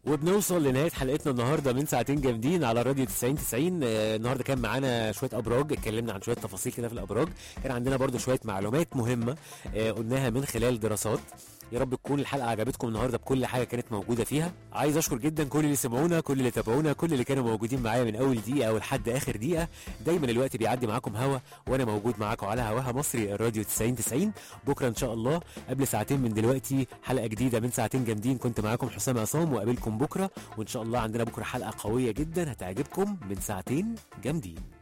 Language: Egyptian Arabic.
وبنوصل لنهايه حلقتنا النهارده من ساعتين جامدين على راديو 90 90 آه، النهارده كان معانا شويه ابراج اتكلمنا عن شويه تفاصيل كده في الابراج كان عندنا برضو شويه معلومات مهمه آه، قلناها من خلال دراسات يا رب تكون الحلقه عجبتكم النهارده بكل حاجه كانت موجوده فيها عايز اشكر جدا كل اللي سمعونا كل اللي تابعونا كل اللي كانوا موجودين معايا من اول دقيقه ولحد اخر دقيقه دايما الوقت بيعدي معاكم هوا وانا موجود معاكم على هواها مصري الراديو 90 90 بكره ان شاء الله قبل ساعتين من دلوقتي حلقه جديده من ساعتين جامدين كنت معاكم حسام عصام وقابلكم بكره وان شاء الله عندنا بكره حلقه قويه جدا هتعجبكم من ساعتين جامدين